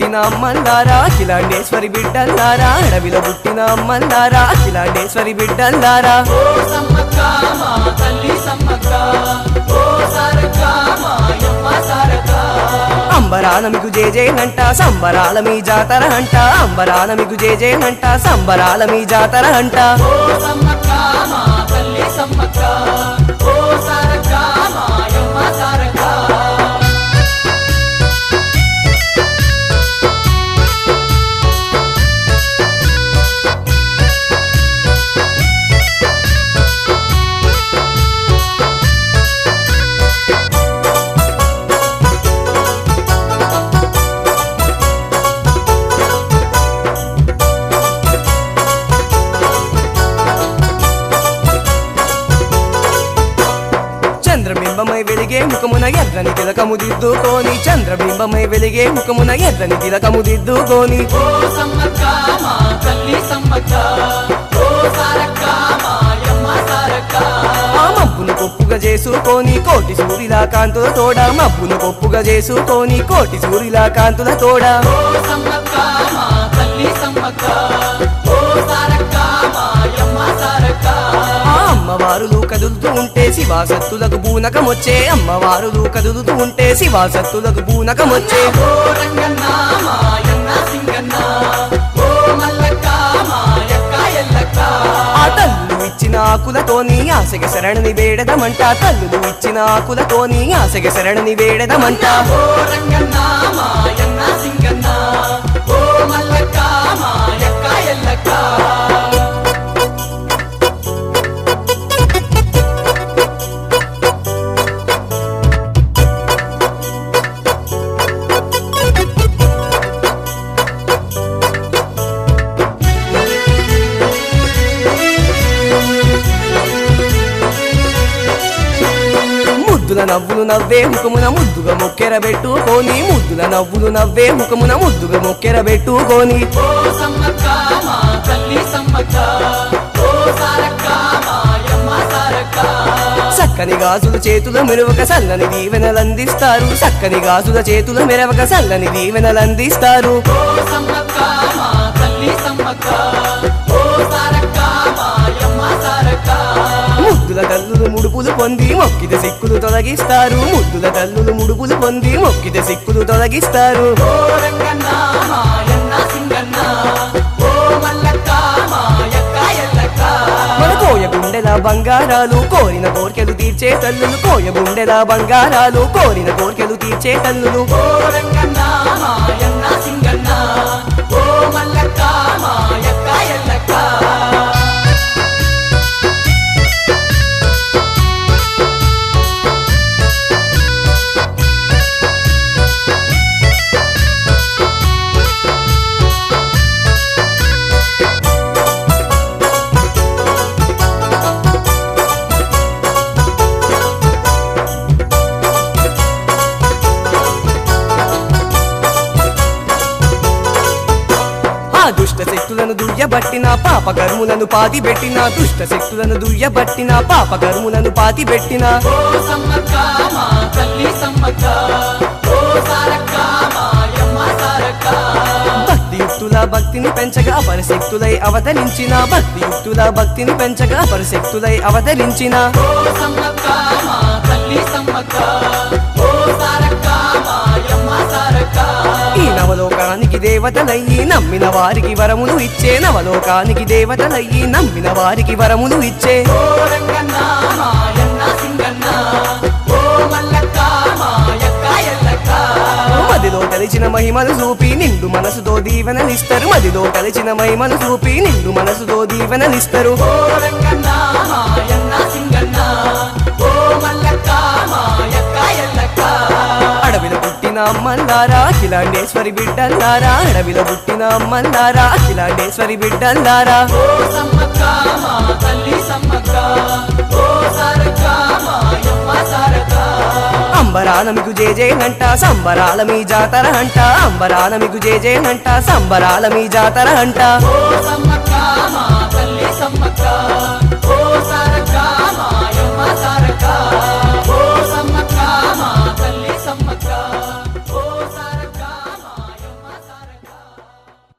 పుట్టిన అమ్మల్లారా అఖిలాండేశ్వరి బిడ్డల్లారా అడవిలో పుట్టిన అమ్మల్లారా అఖిలాండేశ్వరి బిడ్డల్లారా ఓ సమ్మక్క మా తల్లి సమ్మక్క ఓ సారక్క మా యమ్మ సారక్క అంబరాన మీకు జే జేనంట సంబరాల మీ జాతర అంట అంబరాన మీకు జే జేనంట సంబరాల మీ జాతర అంట ఓ సమ్మక్క మా తల్లి సమ్మక్క ఓ సారక్క మా యమ్మ సారక్క చంద్రబింబమై వెలిగే ముఖమున ఎర్రని తిలకము దిద్దుకోని చంద్రబింబమై వెలిగే ముఖమున ఎర్రని తిలకము దిద్దుకోని ఓ సమ్మక్క మా తల్లి సమ్మక్క ఓ సారక్క మా యమ్మ సారక్క ఆ మబ్బును కొప్పుగా చేసుకొని కోటి సూర్యుల కాంతుల తోడ మబ్బును కొప్పుగా చేసుకొని కోటి సూర్యుల కాంతుల తోడ ఓ సమ్మక్క మా తల్లి సమ్మక్క ఓ సారక్క మా యమ్మ సారక్క ఆ అమ్మవారులు కదులుతూ ఉంటే శివాసత్తులకు బూనకమొచ్చే అమ్మవారులు కదులుతూ ఉంటే శివాసత్తులకు బూనకమొచ్చే ఓ రంగన్న మా యన్న సింగన్న ఓ మల్లక్క మా యక్క ఎల్లక్క ఆ తల్లులు ఇచ్చిన ఆకులతోని ఆశగ శరణని వేడదమంట తల్లులు ఇచ్చిన ఆకులతోని ఆశగ శరణని వేడదమంట ఓ రంగన్న మా యన్న సింగన్న ఓ మల్లక్క మా యక్క ఎల్లక్క ముద్దుల నవ్వులు నవ్వే ముఖమున ముద్దుగా మొక్కెర పెట్టుకోని ముద్దుల నవ్వులు నవ్వే ముఖమున ముద్దుగా మొక్కెర పెట్టుకోని ఓ సమ్మక్క మా తల్లి సమ్మక్క ఓ సారక్క మా యమ్మ సారక్క చక్కని గాజుల చేతుల మెరవక చల్లని దీవెనలందిస్తారు చక్కని గాజుల చేతుల మెరవక చల్లని దీవెనలందిస్తారు ఓ సమ్మక్క మా తల్లి సమ్మక్క ఓ సారక్క మా యమ్మ సారక్క ముద్దుల తల్లులు ముడుపులు పొంది మొక్కిత సిక్కులు తొలగిస్తారు ముద్దుల తల్లులు ముడుపులు పొంది మొక్కిత సిక్కులు తొలగిస్తారు ఓ రంగన్న మా యన్న సింగన్న ఓ మల్లక్క మా యక్క ఎల్లక్క మన కోయ గుండెల బంగారాలు కోరిన కోర్కెలు తీర్చే తల్లులు కోయ గుండెల బంగారాలు కోరిన కోర్కెలు తీర్చే తల్లులు ఓ రంగన్న మా యన్న సింగన్న ఓ మల్లక్క మా యక్క ఎల్లక్క ఆ దుష్ట శక్తులను దుయ్యబట్టిన పాప కర్ములను పాతి పెట్టిన దుష్ట శక్తులను దుయ్యబట్టిన పాప కర్ములను పాతి పెట్టిన ఓ సమ్మక్క మా తల్లి సమ్మక్క ఓ సారక్క మా యమ్మ సారక్క భక్తియుక్తుల భక్తిని పెంచగా అపరశక్తులై అవతరించిన భక్తియుక్తుల భక్తిని పెంచగా అపరశక్తులై అవతరించిన ఓ సమ్మక్క మా తల్లి సమ్మక్క ఓ సారక్క మా యమ్మ సారక్క ఈ నవలోకానికి దేవతలయ్యి నమ్మిన వారికి వరములు ఇచ్చే నవలోకానికి దేవతలయ్యి నమ్మిన వారికి వరములు ఇచ్చే ఓ రంగన్న మా యన్న సింగన్న ఓ మల్లక్క మా యక్క ఎల్లక్క మదిలో తలిచిన మహిమను చూపి నిండు మనసుతో దీవెనలిస్తారు మదిలో తలిచిన మహిమను చూపి నిండు మనసుతో దీవెనలిస్తారు ఓ రంగన్న మా యన్న సింగన్న ఓ మల్లక్క మా యక్క ఎల్లక్క అడవిలో పుట్టిన అమ్మల్లారా అఖిలాండేశ్వరి బిడ్డల్లారా అడవిలో పుట్టిన అమ్మల్లారా అఖిలాండేశ్వరి బిడ్డల్లారా ఓ సమ్మక్క మా తల్లి సమ్మక్క ఓ సారక్క మా యమ్మ సారక్క అంబరాన మీకు జే జేనంట సంబరాల మీ జాతర అంట అంబరాన మీకు జే జేనంట సంబరాల మీ జాతర అంట ఓ సమ్మక్క మా